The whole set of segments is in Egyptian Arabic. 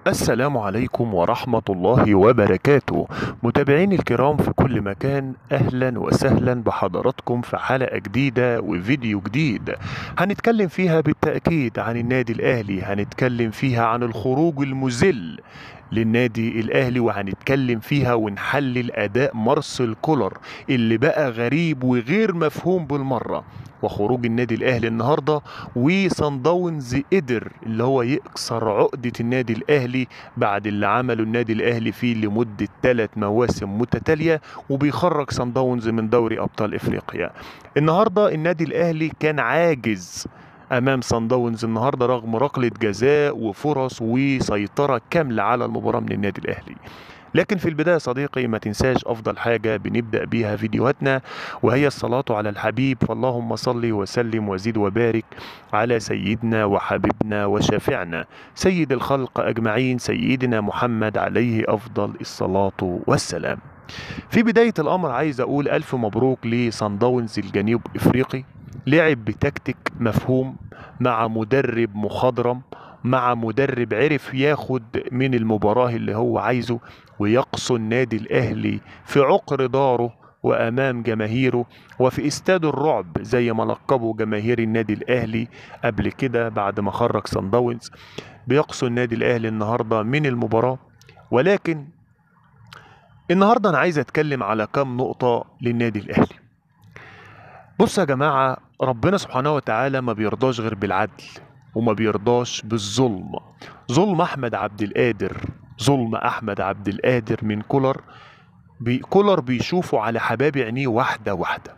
السلام عليكم ورحمة الله وبركاته متابعين الكرام في كل مكان أهلا وسهلا بحضراتكم في حلقة جديدة وفيديو جديد هنتكلم فيها بالتأكيد عن النادي الأهلي هنتكلم فيها عن الخروج المذل للنادي الأهلي وهنتكلم فيها ونحلل أداء مارسيل كولر اللي بقى غريب وغير مفهوم بالمرة وخروج النادي الاهلي النهارده وصن داونز قدر اللي هو يكسر عقده النادي الاهلي بعد اللي عمله النادي الاهلي فيه لمده ثلاث مواسم متتاليه وبيخرج صن داونز من دوري ابطال افريقيا. النهارده النادي الاهلي كان عاجز امام صن داونز النهارده رغم ركله جزاء وفرص وسيطره كامله على المباراه من النادي الاهلي. لكن في البداية صديقي ما تنساش أفضل حاجة بنبدأ بيها فيديوهاتنا وهي الصلاة على الحبيب فاللهم صل وسلم وزد وبارك على سيدنا وحبيبنا وشافعنا سيد الخلق أجمعين سيدنا محمد عليه أفضل الصلاة والسلام في بداية الأمر عايز أقول ألف مبروك لصن داونز الجنوب إفريقي لعب بتكتيك مفهوم مع مدرب مخضرم مع مدرب عرف ياخد من المباراة اللي هو عايزه ويقصو النادي الأهلي في عقر داره وأمام جماهيره وفي استاد الرعب زي ما لقبوا جماهير النادي الأهلي قبل كده بعد ما خرج صن داونز بيقصوا النادي الأهلي النهاردة من المباراة ولكن النهاردة أنا عايز أتكلم على كام نقطة للنادي الأهلي بص يا جماعة ربنا سبحانه وتعالى ما بيرضاش غير بالعدل وما بيرضاش بالظلم ظلم احمد عبد القادر ظلم احمد عبد القادر من كولر بي كولر بيشوفه على حباب عينيه واحده واحده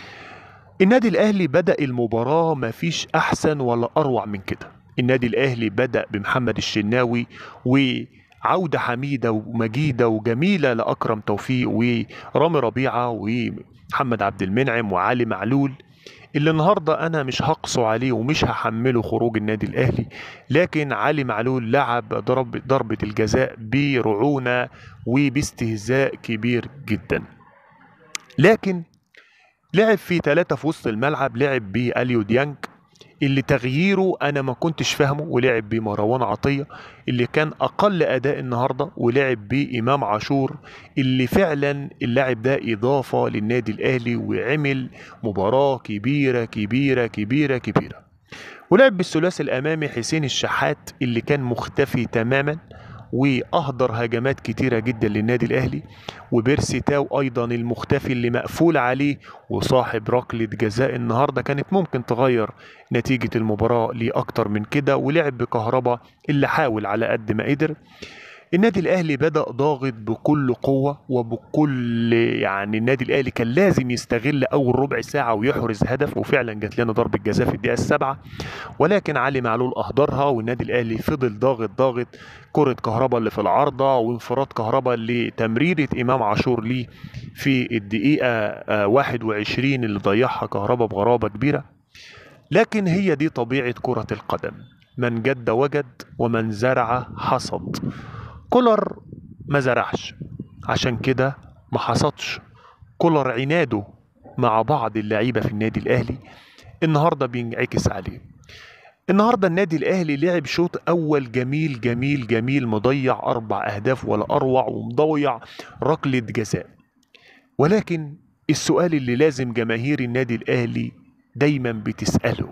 النادي الاهلي بدا المباراه ما فيش احسن ولا اروع من كده النادي الاهلي بدا بمحمد الشناوي وعوده حميده ومجيده وجميله لاكرم توفيق ورامي ربيعه ومحمد عبد المنعم وعلي معلول اللي النهارده انا مش هقصه عليه ومش هحمله خروج النادي الاهلي لكن علي معلول لعب ضرب ضربه الجزاء برعونه وباستهزاء كبير جدا لكن لعب في ثلاثة في وسط الملعب لعب بأليو ديانج اللي تغييره انا ما كنتش فاهمه ولعب بمروان عطيه اللي كان اقل اداء النهارده ولعب بامام عاشور اللي فعلا اللاعب ده اضافه للنادي الاهلي وعمل مباراه كبيره كبيره كبيره كبيره ولعب بالثلاثي الامامي حسين الشحات اللي كان مختفي تماما واهدر هجمات كتيرة جدا للنادي الاهلي وبيرسي تاو ايضا المختفي اللي مقفول عليه وصاحب ركلة جزاء النهاردة كانت ممكن تغير نتيجة المباراة لأكتر من كده ولعب بكهربا اللي حاول على قد ما قدر النادي الاهلي بدا ضاغط بكل قوه وبكل يعني النادي الاهلي كان لازم يستغل اول ربع ساعه ويحرز هدف وفعلا جات لنا ضربه جزاء في الدقيقه السابعه ولكن علي معلول اهدرها والنادي الاهلي فضل ضاغط ضاغط كره كهربا اللي في العارضه وانفراد كهربا لتمريره امام عاشور ليه في الدقيقه 21 اللي ضيعها كهربا بغرابه كبيره لكن هي دي طبيعه كره القدم من جد وجد ومن زرع حصد كولر ما زرعش عشان كده ما حصدش كولر عناده مع بعض اللعيبة في النادي الأهلي النهاردة بينعكس عليه النهاردة النادي الأهلي لعب شوط أول جميل جميل جميل مضيع أربع أهداف ولا أروع ومضيع ركلة جزاء ولكن السؤال اللي لازم جماهير النادي الأهلي دايما بتسأله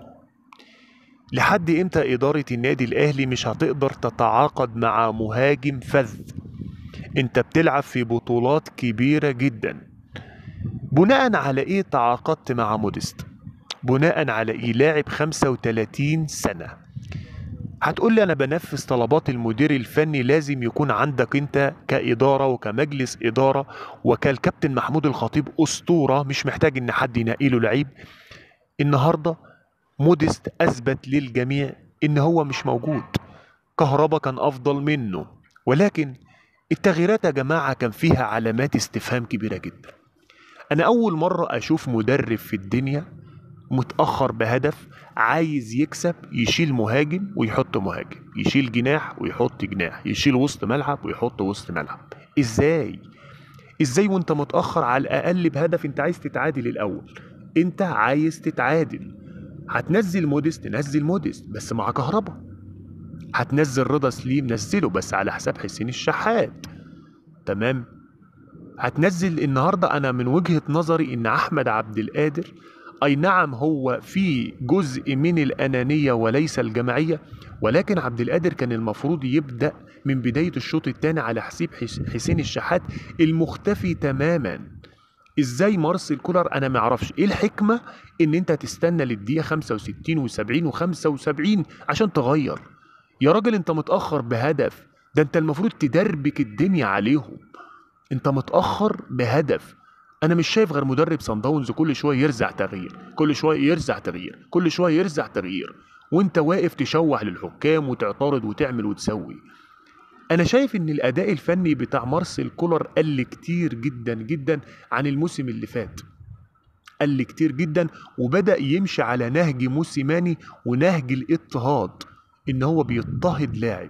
لحد امتى إدارة النادي الأهلي مش هتقدر تتعاقد مع مهاجم فذ انت بتلعب في بطولات كبيرة جدا بناء على ايه تعاقدت مع موديست بناء على ايه لاعب 35 سنة هتقول لي انا بنفذ طلبات المدير الفني لازم يكون عندك انت كإدارة وكمجلس إدارة وكالكابتن محمود الخطيب أسطورة مش محتاج ان حد ينقله لعيب النهارده موديست اثبت للجميع ان هو مش موجود كهربا كان افضل منه ولكن التغييرات يا جماعه كان فيها علامات استفهام كبيره جدا انا اول مره اشوف مدرب في الدنيا متاخر بهدف عايز يكسب يشيل مهاجم ويحط مهاجم يشيل جناح ويحط جناح يشيل وسط ملعب ويحط وسط ملعب ازاي ازاي وانت متاخر على الاقل بهدف انت عايز تتعادل الاول انت عايز تتعادل هتنزل موديست تنزل موديست بس مع كهربا هتنزل رضا سليم نزله بس على حساب حسين الشحات تمام هتنزل النهارده انا من وجهة نظري ان احمد عبد القادر اي نعم هو في جزء من الانانيه وليس الجماعيه ولكن عبد القادر كان المفروض يبدا من بدايه الشوط الثاني على حساب حس- حسين الشحات المختفي تماما ازاي مارسيل كولر انا ما اعرفش ايه الحكمه ان انت تستنى للدقيقه 65 و70 و75 عشان تغير يا راجل انت متاخر بهدف ده انت المفروض تدربك الدنيا عليهم انت متاخر بهدف انا مش شايف غير مدرب صن داونز كل شويه يرزع تغيير كل شويه يرزع تغيير كل شويه يرزع تغيير وانت واقف تشوح للحكام وتعترض وتعمل وتسوي انا شايف ان الاداء الفني بتاع مارسيل كولر قل كتير جدا جدا عن الموسم اللي فات قل كتير جدا وبدا يمشي على نهج موسيماني ونهج الاضطهاد ان هو بيضطهد لاعب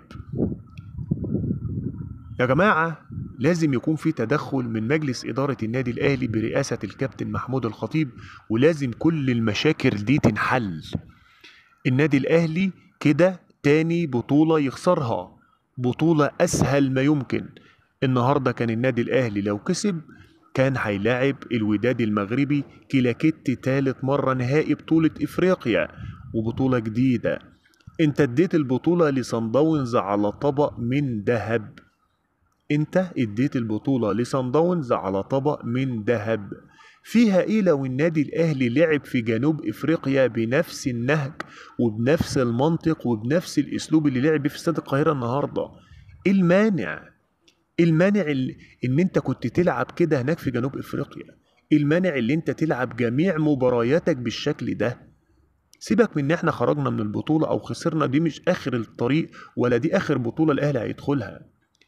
يا جماعة لازم يكون في تدخل من مجلس إدارة النادي الأهلي برئاسة الكابتن محمود الخطيب ولازم كل المشاكل دي تنحل النادي الأهلي كده تاني بطولة يخسرها بطولة أسهل ما يمكن النهاردة كان النادي الأهلي لو كسب كان هيلاعب الوداد المغربي كلاكيت تالت مرة نهائي بطولة إفريقيا وبطولة جديدة انت اديت البطولة لصن داونز على طبق من ذهب انت اديت البطولة لصن داونز على طبق من ذهب فيها ايه لو النادي الاهلي لعب في جنوب افريقيا بنفس النهج وبنفس المنطق وبنفس الاسلوب اللي لعب بيه في استاد القاهرة النهاردة ايه المانع ايه المانع ال- ان انت كنت تلعب كده هناك في جنوب افريقيا ايه المانع اللي انت تلعب جميع مبارياتك بالشكل ده سيبك من ان احنا خرجنا من البطولة او خسرنا دي مش اخر الطريق ولا دي اخر بطولة الاهلي هيدخلها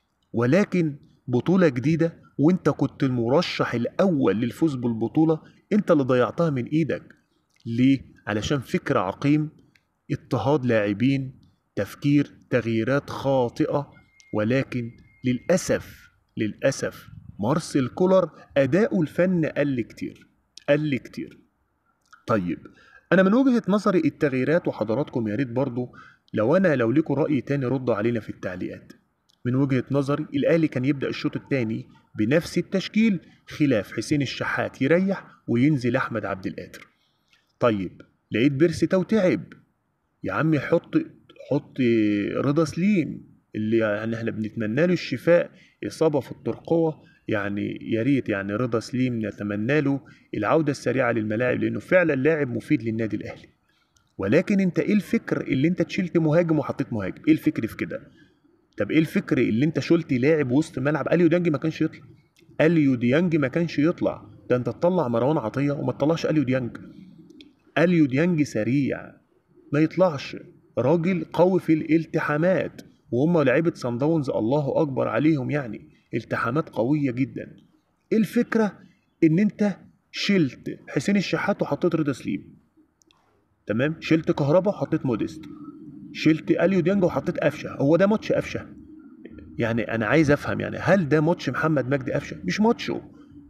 ولكن بطولة جديدة وانت كنت المرشح الاول للفوز بالبطولة انت اللي ضيعتها من ايدك ليه؟ علشان فكر عقيم اضطهاد لاعبين تفكير تغييرات خاطئة ولكن للأسف للأسف مارسيل كولر أداؤه الفن قل كتير قل كتير طيب أنا من وجهة نظري التغييرات وحضراتكم يا ريت برضو لو أنا لو ليكوا رأي تاني ردوا علينا في التعليقات من وجهة نظري الأهلي كان يبدأ الشوط الثاني بنفس التشكيل خلاف حسين الشحات يريح وينزل أحمد عبد القادر طيب لقيت بيرسي تاو تعب يا عمي حط حط رضا سليم اللي يعني احنا بنتمنى له الشفاء إصابة في الترقوة يعني يا ريت يعني رضا سليم نتمنى له العودة السريعة للملاعب لأنه فعلا لاعب مفيد للنادي الأهلي ولكن انت ايه الفكر اللي انت تشيلت مهاجم وحطيت مهاجم ايه الفكر في كده طب ايه الفكر اللي انت شلت لاعب وسط ملعب اليو ديانج ما كانش يطلع اليو ديانج ما كانش يطلع ده انت تطلع مروان عطيه وما تطلعش اليو ديانج اليو ديانج سريع ما يطلعش راجل قوي في الالتحامات وهم لعيبه سان داونز الله اكبر عليهم يعني التحامات قويه جدا ايه الفكره ان انت شلت حسين الشحات وحطيت رضا سليم تمام شلت كهربا وحطيت موديست شلت اليو ديانج وحطيت قفشه هو ده ماتش قفشه يعني انا عايز افهم يعني هل ده ماتش محمد مجدي قفشه مش ماتشه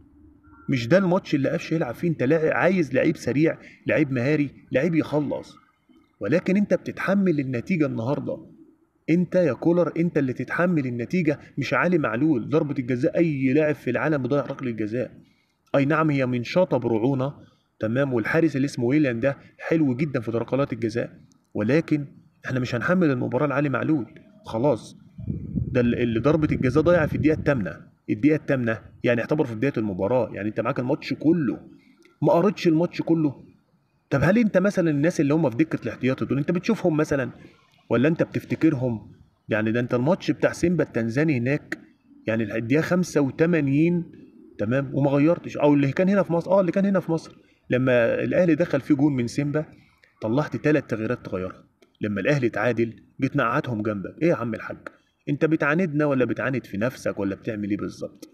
مش ده الماتش اللي قفشه يلعب فيه انت لاعب عايز لعيب سريع لعيب مهاري لعيب يخلص ولكن انت بتتحمل النتيجه النهارده انت يا كولر انت اللي تتحمل النتيجه مش علي معلول ضربه الجزاء اي لاعب في العالم بيضيع ركله الجزاء اي نعم هي من شاطه برعونه تمام والحارس اللي اسمه ويليان ده حلو جدا في ركلات الجزاء ولكن احنا مش هنحمل المباراه لعلي معلول خلاص ده اللي ضربه الجزاء ضايعه في الدقيقه الثامنه الدقيقه الثامنه يعني اعتبر في بدايه المباراه يعني انت معاك الماتش كله ما قريتش الماتش كله طب هل انت مثلا الناس اللي هم في دكه الاحتياطي دول انت بتشوفهم مثلا ولا انت بتفتكرهم يعني ده انت الماتش بتاع سيمبا التنزاني هناك يعني الدقيقه 85 تمام وما غيرتش او اللي كان هنا في مصر اه اللي كان هنا في مصر لما الاهلي دخل فيه جون من سيمبا طلعت ثلاث تغييرات تغيرها لما الاهلي تعادل جيت مقعدهم جنبك ايه يا عم الحاج انت بتعاندنا ولا بتعاند في نفسك ولا بتعمل ايه بالظبط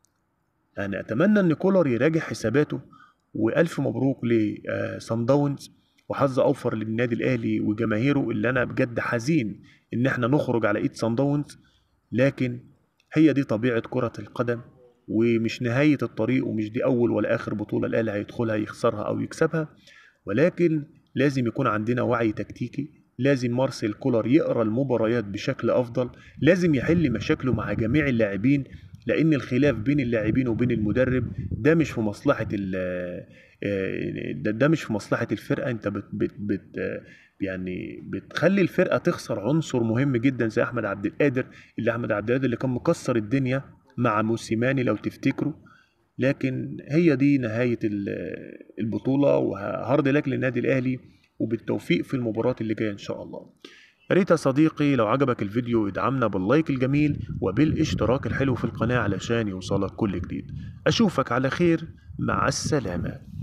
انا اتمنى ان كولر يراجع حساباته والف مبروك لصن داونز وحظ اوفر للنادي الاهلي وجماهيره اللي انا بجد حزين ان احنا نخرج على ايد صن داونز لكن هي دي طبيعه كره القدم ومش نهايه الطريق ومش دي اول ولا اخر بطوله الاهلي هيدخلها يخسرها او يكسبها ولكن لازم يكون عندنا وعي تكتيكي لازم مارسيل كولر يقرا المباريات بشكل افضل لازم يحل مشاكله مع جميع اللاعبين لان الخلاف بين اللاعبين وبين المدرب ده مش في مصلحه ال- آه، ده, ده مش في مصلحه الفرقه انت بت بت بت آه، يعني بتخلي الفرقه تخسر عنصر مهم جدا زي احمد عبد القادر اللي احمد عبد القادر اللي كان مكسر الدنيا مع موسيماني لو تفتكروا لكن هي دي نهايه ال- البطوله وهارد لك للنادي الاهلي وبالتوفيق في المباراه اللي جايه ان شاء الله يا ريت يا صديقي لو عجبك الفيديو ادعمنا باللايك الجميل وبالاشتراك الحلو في القناة علشان يوصلك كل جديد أشوفك على خير مع السلامة